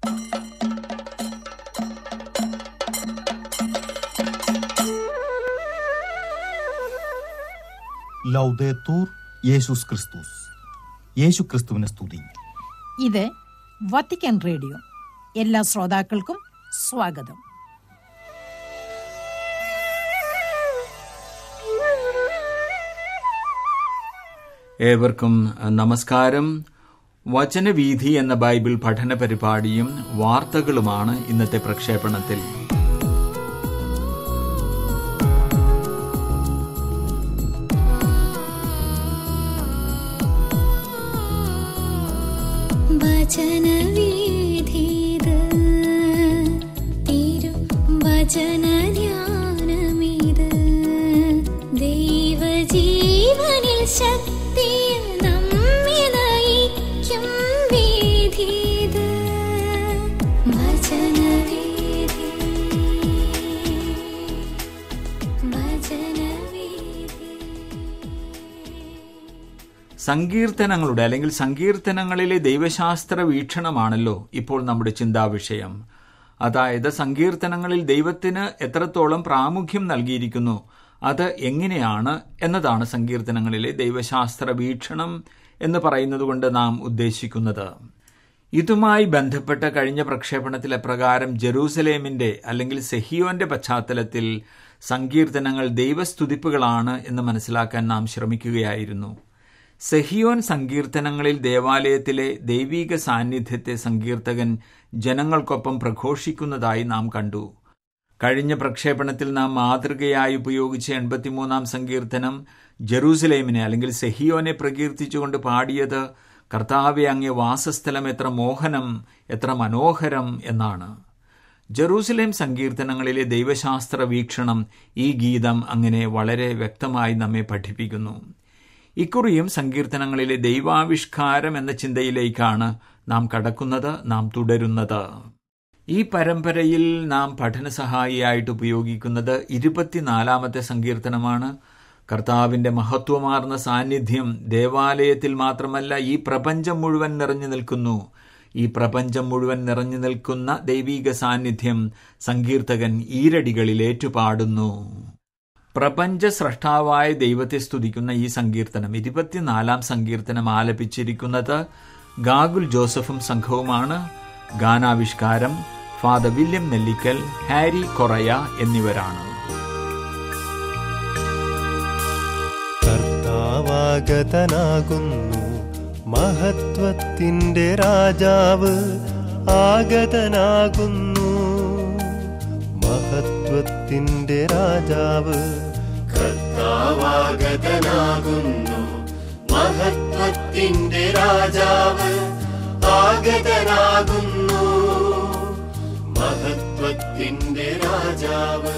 ലൗദേത്തൂർ യേശുസ് ക്രിസ്തുസ് യേശു ക്രിസ്തുവിനെ സ്തുതി ഇത് വത്തിക്കാൻ റേഡിയോ എല്ലാ ശ്രോതാക്കൾക്കും സ്വാഗതം ഏവർക്കും നമസ്കാരം വചനവീഥി എന്ന ബൈബിൾ പഠന പരിപാടിയും വാർത്തകളുമാണ് ഇന്നത്തെ പ്രക്ഷേപണത്തിൽ വചനവീഥിത് തിരു വചനധ്യാനമിത് ദൈവജീവനിൽ ശക്തിയിൽ നമ്മെ നയിക്കും വീഥിത് വചനവീഥി വചനവീഥി സങ്കീർത്തനങ്ങളുടെ അല്ലെങ്കിൽ സങ്കീർത്തനങ്ങളിലെ ദൈവശാസ്ത്ര വീക്ഷണമാണല്ലോ ഇപ്പോൾ നമ്മുടെ ചിന്താവിഷയം അതായത് സങ്കീർത്തനങ്ങളിൽ ദൈവത്തിന് എത്രത്തോളം പ്രാമുഖ്യം നൽകിയിരിക്കുന്നു അത് എങ്ങനെയാണ് എന്നതാണ് സങ്കീർത്തനങ്ങളിലെ ദൈവശാസ്ത്ര വീക്ഷണം എന്ന് പറയുന്നത് കൊണ്ട് നാം ഉദ്ദേശിക്കുന്നത് ഇതുമായി ബന്ധപ്പെട്ട കഴിഞ്ഞ പ്രക്ഷേപണത്തിലെ പ്രകാരം ജെറൂസലേമിന്റെ അല്ലെങ്കിൽ സെഹിയോന്റെ പശ്ചാത്തലത്തിൽ സങ്കീർത്തനങ്ങൾ ദൈവസ്തുതിപ്പുകളാണ് എന്ന് മനസ്സിലാക്കാൻ നാം ശ്രമിക്കുകയായിരുന്നു സെഹിയോൻ സങ്കീർത്തനങ്ങളിൽ ദേവാലയത്തിലെ ദൈവീക സാന്നിധ്യത്തെ സങ്കീർത്തകൻ ജനങ്ങൾക്കൊപ്പം പ്രഘോഷിക്കുന്നതായി നാം കണ്ടു കഴിഞ്ഞ പ്രക്ഷേപണത്തിൽ നാം മാതൃകയായി ഉപയോഗിച്ച എൺപത്തിമൂന്നാം സങ്കീർത്തനം ജെറൂസലേമിനെ അല്ലെങ്കിൽ സെഹിയോനെ പ്രകീർത്തിച്ചുകൊണ്ട് പാടിയത് കർത്താവെ അങ്ങേ വാസസ്ഥലം എത്ര മോഹനം എത്ര മനോഹരം എന്നാണ് ജെറൂസലേം സങ്കീർത്തനങ്ങളിലെ ദൈവശാസ്ത്ര വീക്ഷണം ഈ ഗീതം അങ്ങനെ വളരെ വ്യക്തമായി നമ്മെ പഠിപ്പിക്കുന്നു ഇക്കുറിയും സങ്കീർത്തനങ്ങളിലെ ദൈവാവിഷ്കാരം എന്ന ചിന്തയിലേക്കാണ് നാം കടക്കുന്നത് നാം തുടരുന്നത് ഈ പരമ്പരയിൽ നാം പഠന സഹായിയായിട്ട് ഉപയോഗിക്കുന്നത് ഇരുപത്തിനാലാമത്തെ സങ്കീർത്തനമാണ് കർത്താവിന്റെ മഹത്വമാർന്ന സാന്നിധ്യം ദേവാലയത്തിൽ മാത്രമല്ല ഈ പ്രപഞ്ചം മുഴുവൻ നിറഞ്ഞു നിൽക്കുന്നു ഈ പ്രപഞ്ചം മുഴുവൻ നിറഞ്ഞു നിൽക്കുന്ന ദൈവീക സാന്നിധ്യം സങ്കീർത്തകൻ ഈരടികളിൽ ഏറ്റുപാടുന്നു പ്രപഞ്ച സ്രഷ്ടാവായ ദൈവത്തെ സ്തുതിക്കുന്ന ഈ സങ്കീർത്തനം ഇരുപത്തിനാലാം സങ്കീർത്തനം ആലപിച്ചിരിക്കുന്നത് ഗാഗുൽ ജോസഫും സംഘവുമാണ് ഗാനാവിഷ്കാരം father William Nellikkal Harry Koraya എന്നിവരാണ് കർത്താവാഗതനാകുന്നു മഹത്വത്തിൻ്റെ രാജാവ് ആഗതനാകുന്നു മഹത്വത്തിൻ്റെ രാജാവ് കർത്താവാഗതനാകുന്നു മഹത്വത്തിൻ്റെ രാജാവ് ആഗതനാകുന്നു മഹത്വത്തിൻ്റെ രാജാവ്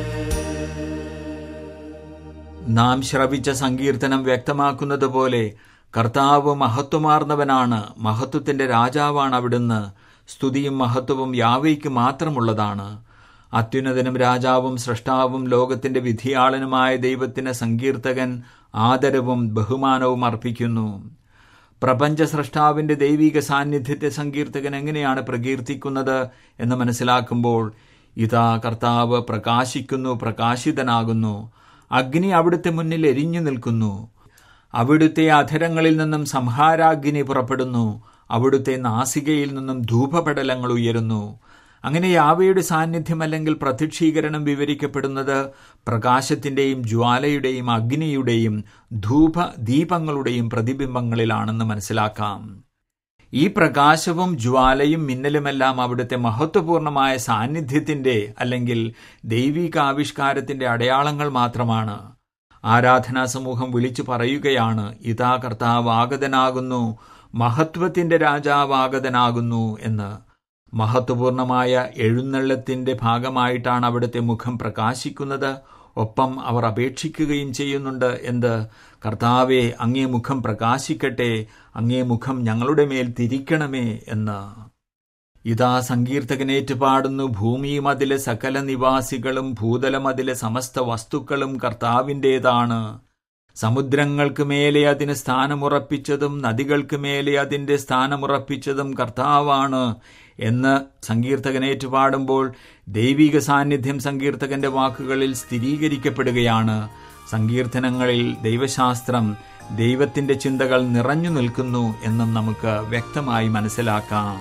നാം ശ്രവിച്ച സങ്കീർത്തനം വ്യക്തമാക്കുന്നത് പോലെ കർത്താവ് മഹത്വമാർന്നവനാണ് മഹത്വത്തിന്റെ രാജാവാണ് അവിടുന്ന് സ്തുതിയും മഹത്വവും യാവയ്ക്ക് മാത്രമുള്ളതാണ് അത്യുന്നതനും രാജാവും സൃഷ്ടാവും ലോകത്തിന്റെ വിധിയാളനുമായ ദൈവത്തിന് സങ്കീർത്തകൻ ആദരവും ബഹുമാനവും അർപ്പിക്കുന്നു പ്രപഞ്ച സൃഷ്ടാവിന്റെ ദൈവിക സാന്നിധ്യത്തെ സങ്കീർത്തകൻ എങ്ങനെയാണ് പ്രകീർത്തിക്കുന്നത് എന്ന് മനസ്സിലാക്കുമ്പോൾ ഇതാ കർത്താവ് പ്രകാശിക്കുന്നു പ്രകാശിതനാകുന്നു അഗ്നി അവിടുത്തെ മുന്നിൽ എരിഞ്ഞു നിൽക്കുന്നു അവിടുത്തെ അധരങ്ങളിൽ നിന്നും സംഹാരാഗ്നി പുറപ്പെടുന്നു അവിടുത്തെ നാസികയിൽ നിന്നും ധൂപപടലങ്ങൾ ഉയരുന്നു അങ്ങനെ യാവയുടെ സാന്നിധ്യം അല്ലെങ്കിൽ പ്രത്യക്ഷീകരണം വിവരിക്കപ്പെടുന്നത് പ്രകാശത്തിന്റെയും ജ്വാലയുടെയും അഗ്നിയുടെയും ധൂപ ദീപങ്ങളുടെയും പ്രതിബിംബങ്ങളിലാണെന്ന് മനസ്സിലാക്കാം ഈ പ്രകാശവും ജ്വാലയും മിന്നലുമെല്ലാം അവിടുത്തെ മഹത്വപൂർണമായ സാന്നിധ്യത്തിന്റെ അല്ലെങ്കിൽ ദൈവിക ആവിഷ്കാരത്തിന്റെ അടയാളങ്ങൾ മാത്രമാണ് ആരാധനാ സമൂഹം വിളിച്ചു പറയുകയാണ് ഇതാ കർത്താവ് ആഗതനാകുന്നു മഹത്വത്തിന്റെ രാജാവ് ആഗതനാകുന്നു എന്ന് മഹത്വപൂർണമായ എഴുന്നള്ളത്തിന്റെ ഭാഗമായിട്ടാണ് അവിടുത്തെ മുഖം പ്രകാശിക്കുന്നത് ഒപ്പം അവർ അപേക്ഷിക്കുകയും ചെയ്യുന്നുണ്ട് എന്ത് കർത്താവെ അങ്ങേ മുഖം പ്രകാശിക്കട്ടെ അങ്ങേ മുഖം ഞങ്ങളുടെ മേൽ തിരിക്കണമേ എന്ന് ഇതാ സങ്കീർത്തകനേറ്റ് പാടുന്നു ഭൂമിയും അതിലെ സകല നിവാസികളും ഭൂതലം അതിലെ സമസ്ത വസ്തുക്കളും കർത്താവിൻ്റേതാണ് സമുദ്രങ്ങൾക്ക് മേലെ അതിന് സ്ഥാനമുറപ്പിച്ചതും നദികൾക്ക് മേലെ അതിന്റെ സ്ഥാനമുറപ്പിച്ചതും കർത്താവാണ് എന്ന് സങ്കീർത്തകൻ ഏറ്റുപാടുമ്പോൾ ദൈവിക സാന്നിധ്യം സങ്കീർത്തകന്റെ വാക്കുകളിൽ സ്ഥിരീകരിക്കപ്പെടുകയാണ് സങ്കീർത്തനങ്ങളിൽ ദൈവശാസ്ത്രം ദൈവത്തിന്റെ ചിന്തകൾ നിറഞ്ഞു നിൽക്കുന്നു എന്നും നമുക്ക് വ്യക്തമായി മനസ്സിലാക്കാം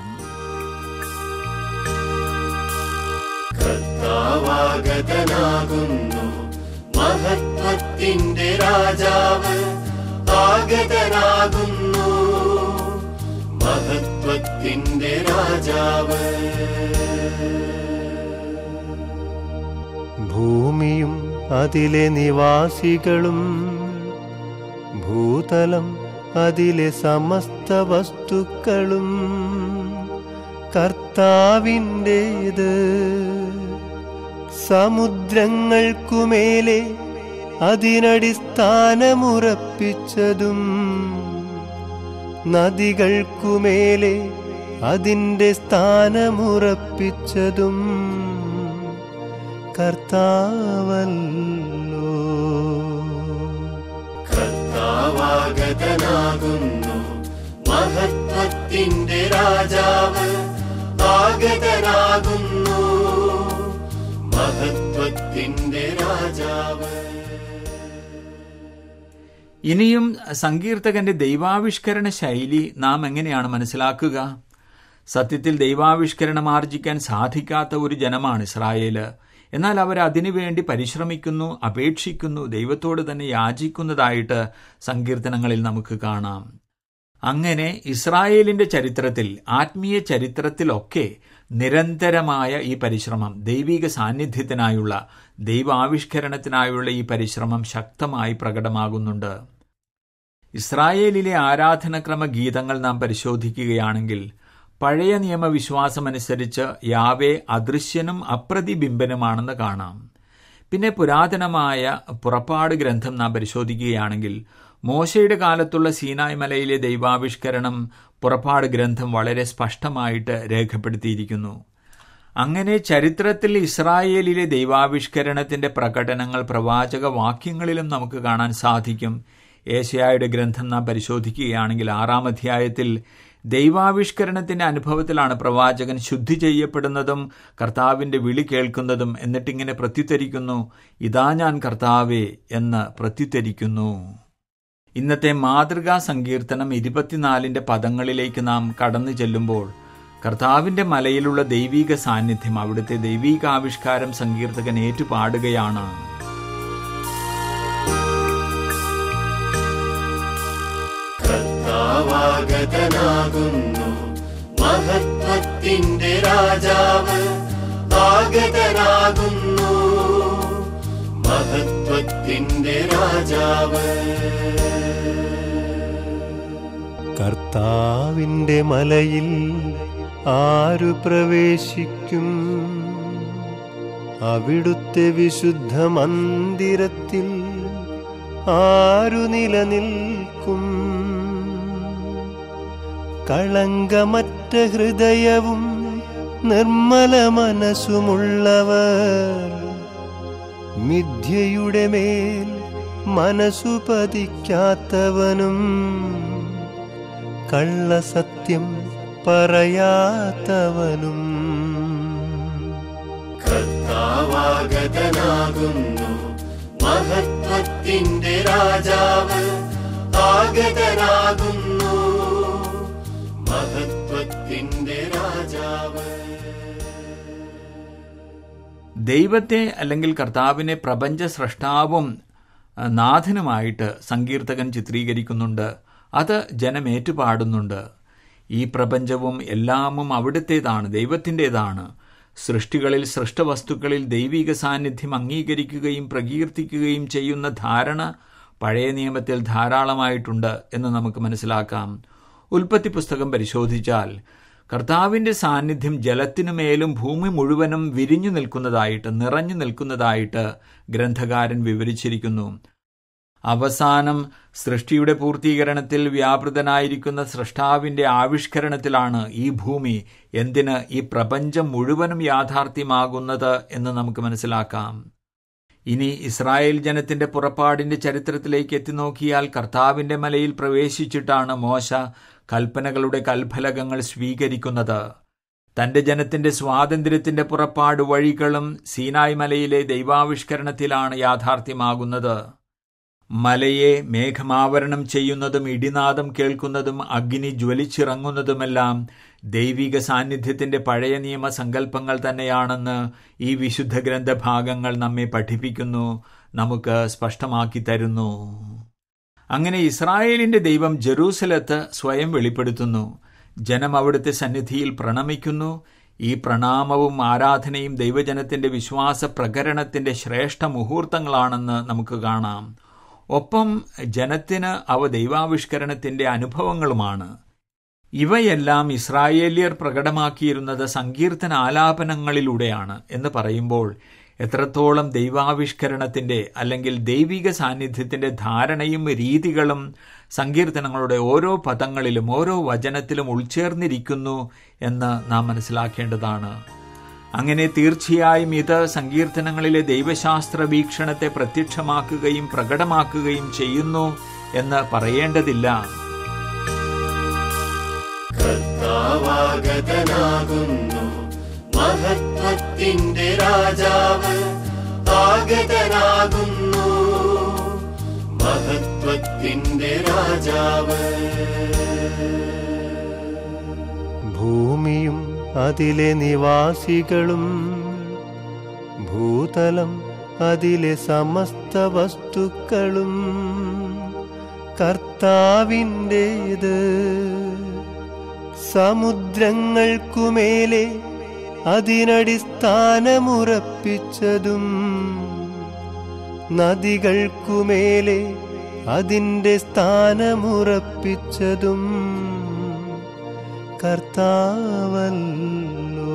കർത്താവാഗതനാകുന്നു മഹത്വത്തിന്റെ രാജാവ് ആഗതനാകുന്നു മഹത്വത്തിന്റെ രാജാവ് ഭൂമിയും അതിലെ നിവാസികളും ഭൂതലം അതിലെ സമസ്ത വസ്തുക്കളും കർത്താവിൻ്റേത് സമുദ്രങ്ങൾക്കുമേലെ അതിനടിസ്ഥാനമുറപ്പിച്ചതും നദികൾക്കുമേലെ അതിൻ്റെ സ്ഥാനമുറപ്പിച്ചതും കർത്താവല്ലോ കർത്താവാഗതനാകുന്നു മഹത്വത്തിന്റെ രാജാവ് ആഗതനാകുന്നു മഹത്വത്തിന്റെ രാജാവ് ഇനിയും സങ്കീർത്തകന്റെ ദൈവാവിഷ്കരണ ശൈലി നാം എങ്ങനെയാണ് മനസ്സിലാക്കുക സത്യത്തിൽ ദൈവാവിഷ്കരണം ആർജിക്കാൻ സാധിക്കാത്ത ഒരു ജനമാണ് ഇസ്രായേല് എന്നാൽ അവർ അതിനുവേണ്ടി പരിശ്രമിക്കുന്നു അപേക്ഷിക്കുന്നു ദൈവത്തോട് തന്നെ യാചിക്കുന്നതായിട്ട് സങ്കീർത്തനങ്ങളിൽ നമുക്ക് കാണാം അങ്ങനെ ഇസ്രായേലിന്റെ ചരിത്രത്തിൽ ആത്മീയ ചരിത്രത്തിലൊക്കെ നിരന്തരമായ ഈ പരിശ്രമം ദൈവിക സാന്നിധ്യത്തിനായുള്ള ദൈവാവിഷ്കരണത്തിനായുള്ള ഈ പരിശ്രമം ശക്തമായി പ്രകടമാകുന്നുണ്ട് ഇസ്രായേലിലെ ആരാധനക്രമ ഗീതങ്ങൾ നാം പരിശോധിക്കുകയാണെങ്കിൽ പഴയ നിയമവിശ്വാസമനുസരിച്ച് യാവെ അദൃശ്യനും അപ്രതിബിംബനുമാണെന്ന് കാണാം പിന്നെ പുരാതനമായ പുറപ്പാട് ഗ്രന്ഥം നാം പരിശോധിക്കുകയാണെങ്കിൽ മോശയുടെ കാലത്തുള്ള സീനായ് മലയിലെ ദൈവാവിഷ്കരണം പുറപ്പാട് ഗ്രന്ഥം വളരെ സ്പഷ്ടമായിട്ട് രേഖപ്പെടുത്തിയിരിക്കുന്നു അങ്ങനെ ചരിത്രത്തിൽ ഇസ്രായേലിലെ ദൈവാവിഷ്കരണത്തിന്റെ പ്രകടനങ്ങൾ പ്രവാചക വാക്യങ്ങളിലും നമുക്ക് കാണാൻ സാധിക്കും ഏഷ്യായുടെ ഗ്രന്ഥം നാം പരിശോധിക്കുകയാണെങ്കിൽ ആറാം അധ്യായത്തിൽ ദൈവാവിഷ്കരണത്തിന്റെ അനുഭവത്തിലാണ് പ്രവാചകൻ ശുദ്ധി ചെയ്യപ്പെടുന്നതും കർത്താവിന്റെ വിളി കേൾക്കുന്നതും എന്നിട്ടിങ്ങനെ പ്രത്യുത്തരിക്കുന്നു ഇതാ ഞാൻ കർത്താവേ എന്ന് പ്രത്യുത്തരിക്കുന്നു ഇന്നത്തെ മാതൃകാ സങ്കീർത്തനം ഇരുപത്തിനാലിന്റെ പദങ്ങളിലേക്ക് നാം കടന്നു ചെല്ലുമ്പോൾ കർത്താവിന്റെ മലയിലുള്ള ദൈവീക സാന്നിധ്യം അവിടുത്തെ ദൈവീകാവിഷ്കാരം സങ്കീർത്തകൻ ഏറ്റുപാടുകയാണ് കർത്താവാഗതനാകുന്നു മഹത്വത്തിന്റെ രാജാവ് ആഗതനാകുന്നു മഹത്വത്തിന്റെ രാജാവ് കർത്താവിന്റെ മലയിൽ ആരു പ്രവേശിക്കും അവിടുത്തെ വിശുദ്ധ മന്ദിരത്തിൽ ആരു നിലനിൽക്കും കളങ്കമറ്റ ഹൃദയവും നിർമ്മല മനസ്സുമുള്ളവർ മിഥ്യയുടെ മേൽ മനസ്സു പതിക്കാത്തവനും കള്ളസത്യം പറയാത്തവനും കർത്താവാഗതനാകുന്നു മഹത്വത്തിന്റെ രാജാവ് ആഗതനാകുന്നു മഹത്വത്തിന്റെ രാജാവ് ദൈവത്തെ അല്ലെങ്കിൽ കർത്താവിനെ പ്രപഞ്ച സ്രഷ്ടാവും അഹ്, നാഥനുമായിട്ട് സങ്കീർത്തകൻ ചിത്രീകരിക്കുന്നുണ്ട് അത് ജനം ഏറ്റുപാടുന്നുണ്ട് ഈ പ്രപഞ്ചവും എല്ലാമും അവിടുത്തേതാണ് ദൈവത്തിൻ്റെതാണ് സൃഷ്ടികളിൽ സൃഷ്ടവസ്തുക്കളിൽ ദൈവിക സാന്നിധ്യം അംഗീകരിക്കുകയും പ്രകീർത്തിക്കുകയും ചെയ്യുന്ന ധാരണ പഴയ നിയമത്തിൽ ധാരാളമായിട്ടുണ്ട് എന്ന് നമുക്ക് മനസ്സിലാക്കാം ഉൽപ്പത്തി പുസ്തകം പരിശോധിച്ചാൽ കർത്താവിന്റെ സാന്നിധ്യം ജലത്തിനുമേലും ഭൂമി മുഴുവനും വിരിഞ്ഞു നിൽക്കുന്നതായിട്ട് നിറഞ്ഞു നിൽക്കുന്നതായിട്ട് ഗ്രന്ഥകാരൻ വിവരിച്ചിരിക്കുന്നു അവസാനം സൃഷ്ടിയുടെ പൂർത്തീകരണത്തിൽ വ്യാപൃതനായിരിക്കുന്ന സൃഷ്ടാവിന്റെ ആവിഷ്കരണത്തിലാണ് ഈ ഭൂമി എന്തിന് ഈ പ്രപഞ്ചം മുഴുവനും യാഥാർത്ഥ്യമാകുന്നത് എന്ന് നമുക്ക് മനസ്സിലാക്കാം ഇനി ഇസ്രായേൽ ജനത്തിന്റെ പുറപ്പാടിന്റെ ചരിത്രത്തിലേക്ക് എത്തി നോക്കിയാൽ കർത്താവിന്റെ മലയിൽ പ്രവേശിച്ചിട്ടാണ് മോശ കൽപ്പനകളുടെ കൽഫലകങ്ങൾ സ്വീകരിക്കുന്നത് തന്റെ ജനത്തിന്റെ സ്വാതന്ത്ര്യത്തിന്റെ പുറപ്പാട് വഴികളും സീനായ് മലയിലെ ദൈവാവിഷ്കരണത്തിലാണ് യാഥാർത്ഥ്യമാകുന്നത് മലയെ മേഘമാവരണം ചെയ്യുന്നതും ഇടിനാദം കേൾക്കുന്നതും അഗ്നി ജ്വലിച്ചിറങ്ങുന്നതുമെല്ലാം ദൈവിക സാന്നിധ്യത്തിന്റെ പഴയ നിയമ സങ്കല്പങ്ങൾ തന്നെയാണെന്ന് ഈ വിശുദ്ധ ഗ്രന്ഥഭാഗങ്ങൾ നമ്മെ പഠിപ്പിക്കുന്നു നമുക്ക് സ്പഷ്ടമാക്കി തരുന്നു അങ്ങനെ ഇസ്രായേലിന്റെ ദൈവം ജെറൂസലത്ത് സ്വയം വെളിപ്പെടുത്തുന്നു ജനം അവിടുത്തെ സന്നിധിയിൽ പ്രണമിക്കുന്നു ഈ പ്രണാമവും ആരാധനയും ദൈവജനത്തിന്റെ വിശ്വാസ പ്രകരണത്തിന്റെ ശ്രേഷ്ഠ മുഹൂർത്തങ്ങളാണെന്ന് നമുക്ക് കാണാം ഒപ്പം ജനത്തിന് അവ ദൈവാവിഷ്കരണത്തിന്റെ അനുഭവങ്ങളുമാണ് ഇവയെല്ലാം ഇസ്രായേലിയർ പ്രകടമാക്കിയിരുന്നത് സങ്കീർത്തന ആലാപനങ്ങളിലൂടെയാണ് എന്ന് പറയുമ്പോൾ എത്രത്തോളം ദൈവാവിഷ്കരണത്തിന്റെ അല്ലെങ്കിൽ ദൈവിക സാന്നിധ്യത്തിന്റെ ധാരണയും രീതികളും സങ്കീർത്തനങ്ങളുടെ ഓരോ പദങ്ങളിലും ഓരോ വചനത്തിലും ഉൾച്ചേർന്നിരിക്കുന്നു എന്ന് നാം മനസ്സിലാക്കേണ്ടതാണ് അങ്ങനെ തീർച്ചയായും ഇത് സങ്കീർത്തനങ്ങളിലെ ദൈവശാസ്ത്ര വീക്ഷണത്തെ പ്രത്യക്ഷമാക്കുകയും പ്രകടമാക്കുകയും ചെയ്യുന്നു എന്ന് പറയേണ്ടതില്ല കർത്താവാഗതനാകുന്നു മഹത്വത്തിന്റെ രാജാവ് ആഗതനാകുന്നു മഹത്വത്തിന്റെ രാജാവ് ഭൂമിയും അതിലെ നിവാസികളും ഭൂതലം അതിലെ സമസ്ത വസ്തുക്കളും കർത്താവിൻ്റേത് സമുദ്രങ്ങൾക്കുമേലെ അതിനടിസ്ഥാനമുറപ്പിച്ചതും നദികൾക്കുമേലെ അതിൻ്റെ സ്ഥാനമുറപ്പിച്ചതും കർത്താവല്ലോ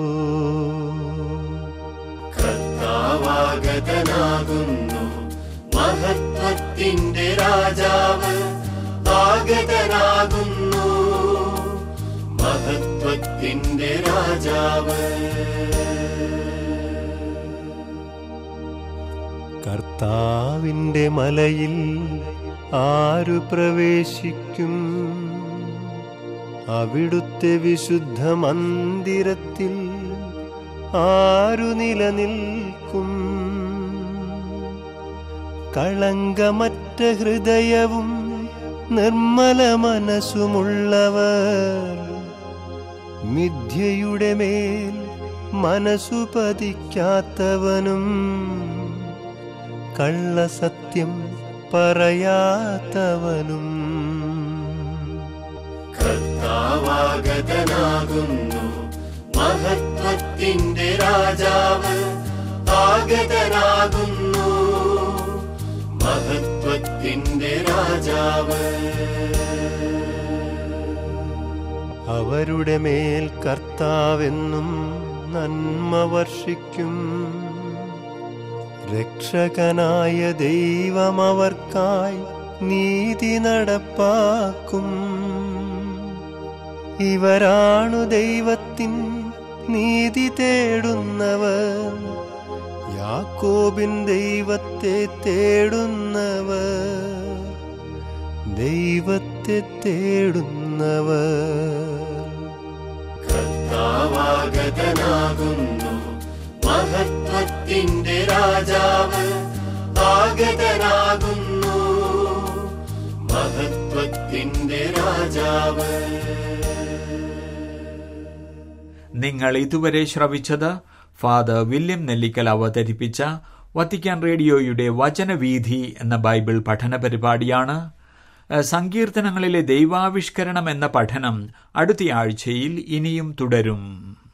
കർത്താവാഗതനാകുന്നു മഹത്വത്തിന്റെ രാജാവ് ആഗതനാകുന്നു മഹത്വത്തിന്റെ രാജാവ് കർത്താവിന്റെ മലയിൽ ആരു പ്രവേശിക്കും അവിടുത്തെ വിശുദ്ധ മന്ദിരത്തിൽ ആരു നിലനിൽക്കും കളങ്കമറ്റ ഹൃദയവും നിർമ്മല മനസ്സുമുള്ളവർ മിഥ്യയുടെ മേൽ മനസ്സു പതിക്കാത്തവനും കള്ളസത്യം പറയാത്തവനും കർത്താവാഗതനാകുന്നു മഹത്വത്തിന്റെ രാജാവ് ആഗതനാകുന്നു മഹത്വത്തിന്റെ രാജാവ് അവരുടെ മേൽ കർത്താവെന്നും നന്മ വർഷിക്കും രക്ഷകനായ ദൈവം അവർക്കായി നീതി നടപ്പാക്കും ഇവരാണു ദൈവത്തിൻ നീതി തേടുന്നവർ യാക്കോബിൻ ദൈവത്തെ തേടുന്നവർ ദൈവത്തെ തേടുന്നവർ കർത്താവാഗതനാകുന്നു മഹത്വത്തിന്റെ രാജാവ് ആഗതനാകുന്നു മഹത്വത്തിന്റെ രാജാവ് നിങ്ങൾ ഇതുവരെ ശ്രവിച്ചത് ഫാദർ വില്യം നെല്ലിക്കൽ അവതരിപ്പിച്ച വത്തിക്കാൻ റേഡിയോയുടെ വചനവീഥി എന്ന ബൈബിൾ പഠന പരിപാടിയാണ് ഏഹ്, സങ്കീർത്തനങ്ങളിലെ ദൈവാവിഷ്കരണം എന്ന പഠനം അടുത്തയാഴ്ചയിൽ ഇനിയും തുടരും